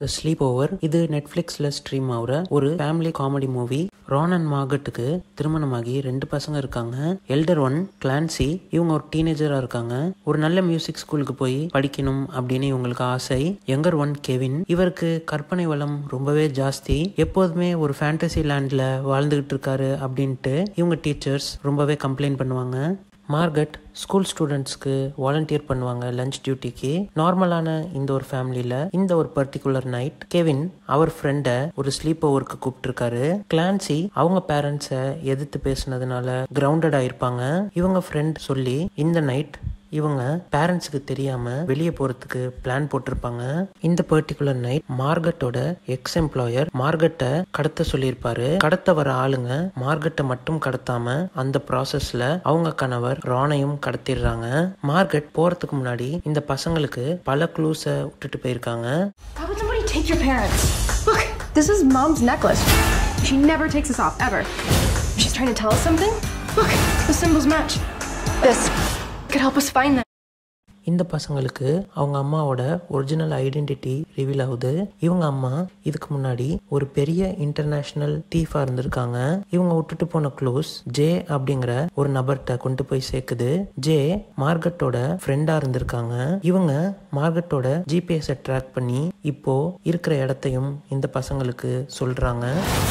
Sleep over இது நெட்ஃப்ளிக்ஸில் stream ஆகுற ஒரு family comedy movie Ron and மார்கட்டுக்கு திருமணமாகி ரெண்டு பசங்க இருக்காங்க எல்டர் ஒன் கிளான்சி இவங்க ஒரு டீனேஜராக இருக்காங்க ஒரு நல்ல மியூசிக் ஸ்கூலுக்கு போய் படிக்கணும் அப்படின்னு இவங்களுக்கு ஆசை யங்கர் ஒன் கெவின் இவருக்கு கற்பனை வளம் ரொம்பவே ஜாஸ்தி எப்போதுமே ஒரு ஃபேண்டசி லேண்டில் வாழ்ந்துகிட்டு இருக்காரு அப்படின்ட்டு இவங்க டீச்சர்ஸ் ரொம்பவே கம்ப்ளைண்ட் பண்ணுவாங்க மார்கட் ஸ்கூல் ஸ்டூடெண்ட்ஸ்க்கு வாலண்டியர் பண்ணுவாங்க லஞ்ச் டியூட்டிக்கு நார்மலான இந்த ஒரு ஃபேமிலியில் இந்த ஒரு பர்டிகுலர் நைட் கெவின் அவர் ஃப்ரெண்டை ஒரு ஸ்லீப் ஓவருக்கு கூப்பிட்டுருக்காரு கிளான்சி அவங்க பேரண்ட்ஸை எதிர்த்து பேசுனதுனால கிரவுண்டட் ஆயிருப்பாங்க இவங்க ஃப்ரெண்ட் சொல்லி இந்த நைட் இவங்க பேரண்ட்ஸுக்கு தெரியாம வெளியே போறதுக்கு பிளான் போட்டிருப்பாங்க இந்த பர்டிகுலர் நைட் மார்கட்டோட எக்ஸ் எம்ப்ளாயர் மார்கட்டை கடத்த சொல்லியிருப்பாரு கடத்த வர ஆளுங்க மார்கட்டை மட்டும் கடத்தாம அந்த ப்ராசஸ்ல அவங்க கணவர் ரானையும் கடத்திடுறாங்க மார்கட் போறதுக்கு முன்னாடி இந்த பசங்களுக்கு பல க்ளூஸை விட்டுட்டு போயிருக்காங்க How would somebody take your parents? Look, this is mom's necklace. She never takes this off, ever. She's trying to tell us something? Look, the symbols match. This could help us find them. இந்த பசங்களுக்கு அவங்க அம்மாவோட original identity reveal ஆகுது இவங்க அம்மா இதுக்கு முன்னாடி ஒரு பெரிய இன்டர்நேஷனல் தீஃபா இருந்திருக்காங்க இவங்க விட்டுட்டு போன க்ளோஸ் ஜே அப்படிங்கிற ஒரு நபர்கிட்ட கொண்டு போய் சேர்க்குது ஜே மார்கட்டோட ஃப்ரெண்டா இருந்திருக்காங்க இவங்க மார்கட்டோட ஜிபிஎஸை ட்ராக் பண்ணி இப்போ இருக்கிற இடத்தையும் இந்த பசங்களுக்கு சொல்றாங்க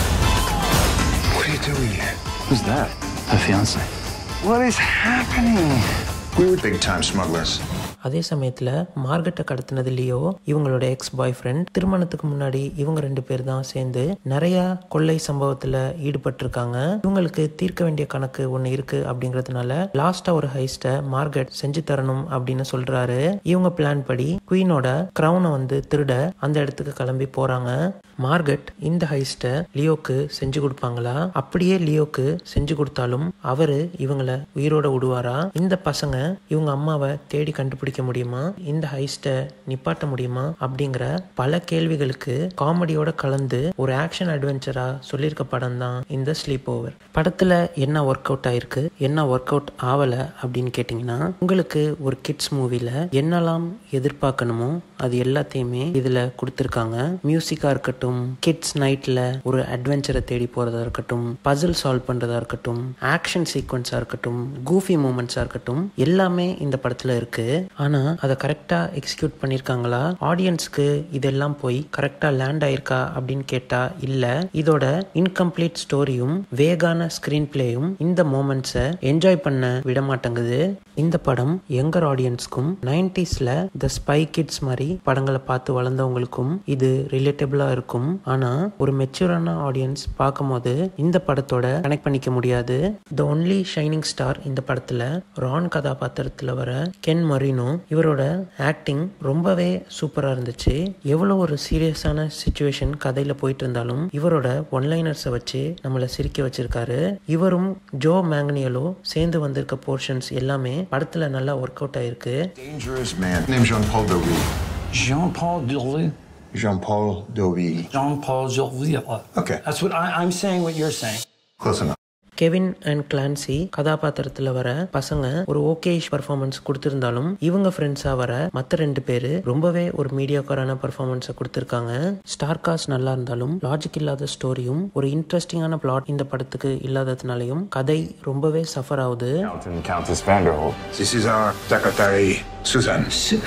What are you doing here? Who's that? Her fiance. What is happening? We were big time smugglers. அதே சமயத்தில் மார்கெட்டை கடத்தினது லியோ இவங்களோட எக்ஸ் பாய் ஃப்ரெண்ட் திருமணத்துக்கு முன்னாடி இவங்க ரெண்டு பேர் தான் சேர்ந்து நிறைய கொள்ளை சம்பவத்தில் ஈடுபட்டிருக்காங்க இவங்களுக்கு தீர்க்க வேண்டிய கணக்கு ஒன்று இருக்கு அப்படிங்கிறதுனால லாஸ்டா ஒரு ஹைஸ்ட்டை மார்கெட் செஞ்சு தரணும் அப்படின்னு சொல்றாரு இவங்க பிளான் படி குயினோட க்ரௌனை வந்து திருட அந்த இடத்துக்கு கிளம்பி போறாங்க மார்கெட் இந்த ஹைஸ்ட்டை லியோக்கு செஞ்சு கொடுப்பாங்களா அப்படியே லியோக்கு செஞ்சு கொடுத்தாலும் அவரு இவங்களை உயிரோட விடுவாரா இந்த பசங்க இவங்க அம்மாவை தேடி கண்டுபிடிக்க முடியுமா இந்த ஹைஸ்ட்டை நிப்பாட்ட முடியுமா அப்படிங்கிற பல கேள்விகளுக்கு காமெடியோட கலந்து ஒரு ஆக்ஷன் அட்வென்ச்சரா சொல்லியிருக்க படம் தான் இந்த ஸ்லீப் ஓவர் படத்துல என்ன ஒர்க் அவுட் ஆயிருக்கு என்ன ஒர்க் அவுட் ஆகல அப்படின்னு கேட்டிங்கன்னா உங்களுக்கு ஒரு கிட்ஸ் மூவில என்னெல்லாம் எதிர்பார்க்கணுமோ அது எல்லாத்தையுமே இதுல கொடுத்துருக்காங்க மியூசிக்கா இருக்கட்டும் கிட்ஸ் நைட்ல ஒரு அட்வென்ச்சரை தேடி போறதா இருக்கட்டும் பசில் சால்வ் பண்றதா இருக்கட்டும் ஆக்ஷன் சீக்வன்ஸா இருக்கட்டும் கூஃபி மூமெண்ட்ஸா இருக்கட்டும் எல்லாமே இந்த படத்துல இருக்கு ஆனா அதை கரெக்டா எக்ஸிக்யூட் பண்ணிருக்காங்களா ஆடியன்ஸ்க்கு இதெல்லாம் போய் கரெக்டா லேண்ட் ஆயிருக்கா அப்படின்னு கேட்டா இல்ல இதோட இன்கம்ப்ளீட் ஸ்டோரியும் வேகான ஸ்கிரீன் பிளேயும் இந்த மூமெண்ட்ஸை என்ஜாய் பண்ண விட மாட்டேங்குது இந்த படம் யங்கர் ஆடியன்ஸ்க்கும் நைன்டிஸ்ல த ஸ்பை கிட்ஸ் மாதிரி படங்களை பார்த்து வளர்ந்தவங்களுக்கும் இது ரிலேட்டபிளா இருக்கும் ஆனா ஒரு மெச்சூரான ஆடியன்ஸ் பார்க்கும்போது இந்த படத்தோட கனெக்ட் பண்ணிக்க முடியாது த ஒன்லி ஷைனிங் ஸ்டார் இந்த படத்துல ரான் கதாபாத்திரத்துல வர கென் மரினோ இவரோட ஆக்டிங் ரொம்பவே சூப்பரா இருந்துச்சு எவ்வளவு ஒரு சீரியஸான சுச்சுவேஷன் கதையில போயிட்டு இருந்தாலும் இவரோட ஒன்லைனர்ஸை வச்சு நம்மளை சிரிக்க வச்சிருக்காரு இவரும் ஜோ மேங்கனியலோ சேர்ந்து வந்திருக்க போர்ஷன்ஸ் எல்லாமே படத்துல நல்லா ஒர்க் அவுட் ஆயிருக்கு Dangerous man named Jean Paul Doville. Jean Paul Dully. Jean Paul Doville. Jean Paul Dully. Okay. That's what I, I'm saying, what you're saying. Close enough. Kevin and Clancy கதாபாத்திரத்துல வர பசங்க ஒரு ஓகேஷ் performance கொடுத்திருந்தாலும் இவங்க ஃப்ரெண்ட்ஸா வர மத்த ரெண்டு பேரு ரொம்பவே ஒரு மீடியாக்காரான பர்ஃபார்மன்ஸை கொடுத்திருக்காங்க ஸ்டார் காஸ்ட் நல்லா இருந்தாலும் லாஜிக் இல்லாத ஸ்டோரியும் ஒரு இன்ட்ரெஸ்டிங்கான பிளாட் இந்த படத்துக்கு இல்லாததுனாலையும் கதை ரொம்பவே சஃபர் ஆகுது Count and Countess Vanderholt. This is our secretary, Susan.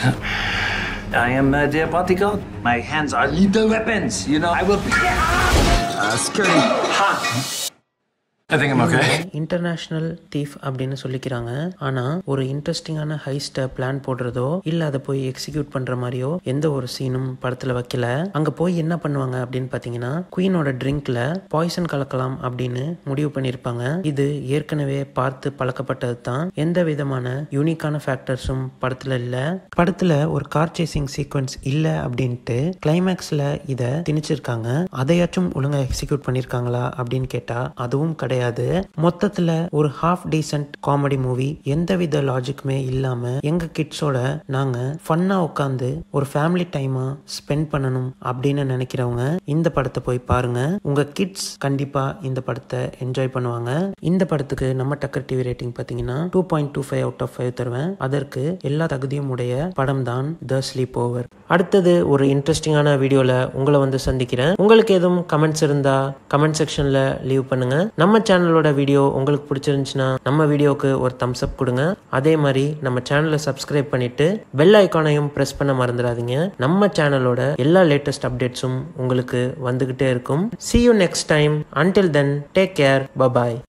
I am uh, their bodyguard. My hands are little weapons, you know. I will. Uh, skirting. Ha! I think I'm okay. International thief அப்படின்னு சொல்லிக்கிறாங்க ஆனா ஒரு இன்ட்ரெஸ்டிங்கான ஹைஸ்ட plan போடுறதோ இல்ல அதை போய் execute பண்ற மாதிரியோ எந்த ஒரு சீனும் படத்துல வைக்கல அங்க போய் என்ன பண்ணுவாங்க அப்படின்னு பாத்தீங்கன்னா குயினோட ட்ரிங்க்ல பாய்சன் கலக்கலாம் அப்படின்னு முடிவு பண்ணிருப்பாங்க இது ஏற்கனவே பார்த்து பழக்கப்பட்டது தான் எந்த விதமான யூனிக்கான ஃபேக்டர்ஸும் படத்துல இல்ல படத்துல ஒரு கார் சேசிங் சீக்வன்ஸ் இல்ல அப்படின்ட்டு கிளைமேக்ஸ்ல இத திணிச்சிருக்காங்க அதையாச்சும் ஒழுங்கா எக்ஸிக்யூட் பண்ணிருக்காங்களா அப்படின்னு கேட்டா அதுவும் கிடையாது மொத்தத்துல ஒரு ஹாஃப் டீசென்ட் காமெடி மூவி எந்தவித லாஜிக்குமே இல்லாம எங்க கிட்ஸோட நாங்க ஃபன்னா உட்காந்து ஒரு ஃபேமிலி டைமா ஸ்பெண்ட் பண்ணணும் அப்படின்னு நினைக்கிறவங்க இந்த படத்தை போய் பாருங்க உங்க கிட்ஸ் கண்டிப்பா இந்த படத்தை என்ஜாய் பண்ணுவாங்க இந்த படத்துக்கு நம்ம டக்கர் டிவி ரேட்டிங் பாத்தீங்கன்னா two point two five out of five தருவேன் அதற்கு எல்லா தகுதியும் உடைய படம் தான் த ஸ்லீப் ஓவர் அடுத்தது ஒரு இன்ட்ரெஸ்டிங்கான வீடியோவில் உங்களை வந்து சந்திக்கிறேன் உங்களுக்கு எதுவும் கமெண்ட்ஸ் இருந்தா கமெண்ட் செக்ஷனில் லீவ் பண்ணுங்க நம்ம சேனலோட வீடியோ உங்களுக்கு பிடிச்சிருந்துச்சுன்னா நம்ம வீடியோவுக்கு ஒரு தம்ஸ் அப் கொடுங்க அதே மாதிரி நம்ம சேனலை சப்ஸ்கிரைப் பண்ணிட்டு பெல் ஐக்கானையும் ப்ரெஸ் பண்ண மறந்துடாதீங்க நம்ம சேனலோட எல்லா லேட்டஸ்ட் அப்டேட்ஸும் உங்களுக்கு வந்துகிட்டே இருக்கும் see you next time until then take care bye bye